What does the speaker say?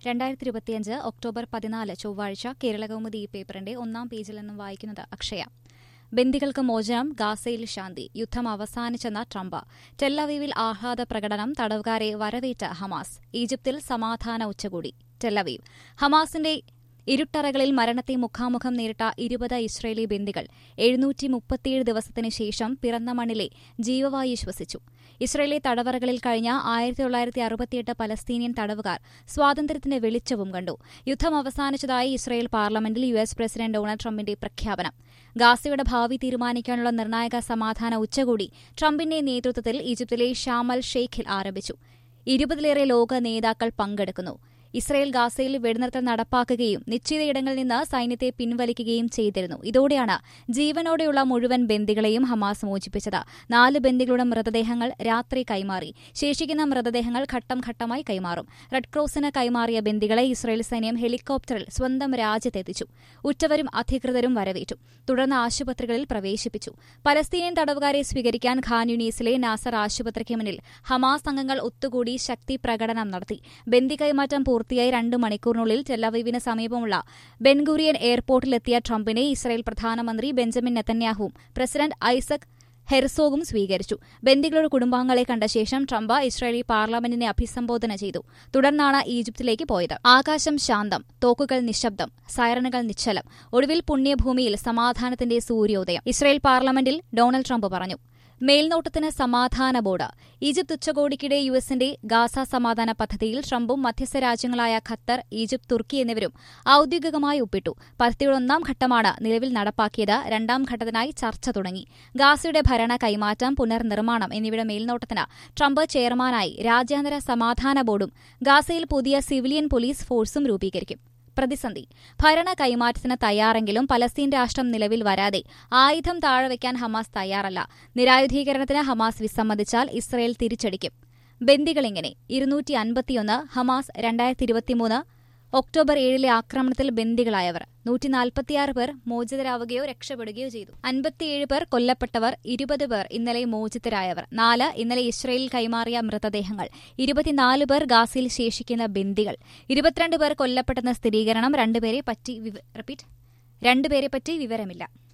രണ്ടായിരത്തി ഇരുപത്തിയഞ്ച് ഒക്ടോബർ പതിനാല് ചൊവ്വാഴ്ച കേരളകൗമുദി ഈ പേപ്പറിന്റെ ഒന്നാം പേജിൽ നിന്നും വായിക്കുന്നത് അക്ഷയ ബന്ദികൾക്ക് മോചനം ഗാസയിൽ ശാന്തി യുദ്ധം അവസാനിച്ചെന്ന ട്രംപ് ടെല്ലവീവിൽ ആഹ്ലാദ പ്രകടനം തടവുകാരെ വരവേറ്റ ഹമാസ് ഈജിപ്തിൽ സമാധാന ഉച്ചകൂടി ടെല്ലവീവ് ഹമാസിന്റെ ഇരുട്ടറകളിൽ മരണത്തെ മുഖാമുഖം നേരിട്ട ഇരുപത് ഇസ്രയേലി ബന്ദികൾ എഴുന്നൂറ്റി മുപ്പത്തിയേഴ് ദിവസത്തിനു ശേഷം പിറന്ന മണ്ണിലെ ജീവവായു ശ്വസിച്ചു ഇസ്രയേലി തടവറകളിൽ കഴിഞ്ഞ ആയിരത്തി തൊള്ളായിരത്തി അറുപത്തിയെട്ട് പലസ്തീനിയൻ തടവുകാർ സ്വാതന്ത്ര്യത്തിന്റെ വെളിച്ചവും കണ്ടു യുദ്ധം അവസാനിച്ചതായി ഇസ്രയേൽ പാർലമെന്റിൽ യു എസ് പ്രസിഡന്റ് ഡൊണാൾഡ് ട്രംപിന്റെ പ്രഖ്യാപനം ഗാസയുടെ ഭാവി തീരുമാനിക്കാനുള്ള നിർണായക സമാധാന ഉച്ചകൂടി ട്രംപിന്റെ നേതൃത്വത്തിൽ ഈജിപ്തിലെ ഷാമൽ ഷെയ്ഖിൽ ആരംഭിച്ചു ഇരുപതിലേറെ ലോക നേതാക്കൾ പങ്കെടുക്കുന്നു ഇസ്രയേൽ ഗാസയിൽ വെടിനിർത്തൽ നടപ്പാക്കുകയും നിശ്ചിതയിടങ്ങളിൽ നിന്ന് സൈന്യത്തെ പിൻവലിക്കുകയും ചെയ്തിരുന്നു ഇതോടെയാണ് ജീവനോടെയുള്ള മുഴുവൻ ബന്ദികളെയും ഹമാസ് മോചിപ്പിച്ചത് നാല് ബന്ദികളുടെ മൃതദേഹങ്ങൾ രാത്രി കൈമാറി ശേഷിക്കുന്ന മൃതദേഹങ്ങൾ ഘട്ടം ഘട്ടമായി കൈമാറും റെഡ് ക്രോസിന് കൈമാറിയ ബന്ദികളെ ഇസ്രയേൽ സൈന്യം ഹെലികോപ്റ്ററിൽ സ്വന്തം രാജ്യത്തെത്തിച്ചു ഉറ്റവരും അധികൃതരും വരവേറ്റു തുടർന്ന് ആശുപത്രികളിൽ പ്രവേശിപ്പിച്ചു പലസ്തീനിയൻ തടവുകാരെ സ്വീകരിക്കാൻ ഖാൻ യുനീസിലെ നാസർ ആശുപത്രിക്ക് മുന്നിൽ ഹമാസ് അംഗങ്ങൾ ഒത്തുകൂടി ശക്തി പ്രകടനം നടത്തി ബന്ദി കൈമാറ്റം പൂർത്തിയായി രണ്ട് മണിക്കൂറിനുള്ളിൽ ടെല്ലവീവിന് സമീപമുള്ള ബെൻഗുറിയൻ എയർപോർട്ടിലെത്തിയ ട്രംപിനെ ഇസ്രായേൽ പ്രധാനമന്ത്രി ബെഞ്ചമിൻ നെതന്യാഹുവും പ്രസിഡന്റ് ഐസക് ഹെർസോഗും സ്വീകരിച്ചു ബന്ദികളുടെ കുടുംബാംഗങ്ങളെ കണ്ട ശേഷം ട്രംപ് ഇസ്രായേലി പാർലമെന്റിനെ അഭിസംബോധന ചെയ്തു തുടർന്നാണ് ഈജിപ്തിലേക്ക് പോയത് ആകാശം ശാന്തം തോക്കുകൾ നിശബ്ദം സൈറനുകൾ നിശ്ചലം ഒടുവിൽ പുണ്യഭൂമിയിൽ സമാധാനത്തിന്റെ സൂര്യോദയം ഇസ്രായേൽ പാർലമെന്റിൽ ഡൊണാൾഡ് ട്രംപ് പറഞ്ഞു മേൽനോട്ടത്തിന് സമാധാന ബോർഡ് ഈജിപ്ത് ഉച്ചകോടിക്കിടെ യു എസിന്റെ ഗാസ സമാധാന പദ്ധതിയിൽ ട്രംപും മധ്യസ്ഥ രാജ്യങ്ങളായ ഖത്തർ ഈജിപ്ത് തുർക്കി എന്നിവരും ഔദ്യോഗികമായി ഒപ്പിട്ടു പദ്ധതിയുടെ ഒന്നാം ഘട്ടമാണ് നിലവിൽ നടപ്പാക്കിയത് രണ്ടാം ഘട്ടത്തിനായി ചർച്ച തുടങ്ങി ഗാസയുടെ ഭരണ കൈമാറ്റം പുനർനിർമ്മാണം എന്നിവയുടെ മേൽനോട്ടത്തിന് ട്രംപ് ചെയർമാനായി രാജ്യാന്തര സമാധാന ബോർഡും ഗാസയിൽ പുതിയ സിവിലിയൻ പോലീസ് ഫോഴ്സും രൂപീകരിക്കും പ്രതിസന്ധി ഭരണ കൈമാറ്റത്തിന് തയ്യാറെങ്കിലും പലസ്തീൻ രാഷ്ട്രം നിലവിൽ വരാതെ ആയുധം താഴെവെക്കാൻ ഹമാസ് തയ്യാറല്ല നിരായുധീകരണത്തിന് ഹമാസ് വിസമ്മതിച്ചാൽ ഇസ്രയേൽ തിരിച്ചടിക്കും ബന്ദികളിങ്ങനെ ഇരുന്നൂറ്റി അൻപത്തിയൊന്ന് ഹമാസ് രണ്ടായിരത്തി ഇരുപത്തിമൂന്ന് ഒക്ടോബർ ഏഴിലെ ആക്രമണത്തിൽ ബന്ദികളായവർ നൂറ്റി നാൽപ്പത്തിയാറ് പേർ മോചിതരാവുകയോ രക്ഷപ്പെടുകയോ ചെയ്തു അൻപത്തിയേഴ് പേർ കൊല്ലപ്പെട്ടവർ ഇരുപത് പേർ ഇന്നലെ മോചിതരായവർ നാല് ഇന്നലെ ഇസ്രയേലിൽ കൈമാറിയ മൃതദേഹങ്ങൾ ഇരുപത്തിനാല് പേർ ഗാസയിൽ ശേഷിക്കുന്ന ബന്ദികൾ ഇരുപത്തിരണ്ട് പേർ കൊല്ലപ്പെട്ടെന്ന സ്ഥിരീകരണം രണ്ടുപേരെ പറ്റി റിപ്പീറ്റ് രണ്ടുപേരെ പറ്റി വിവരമില്ല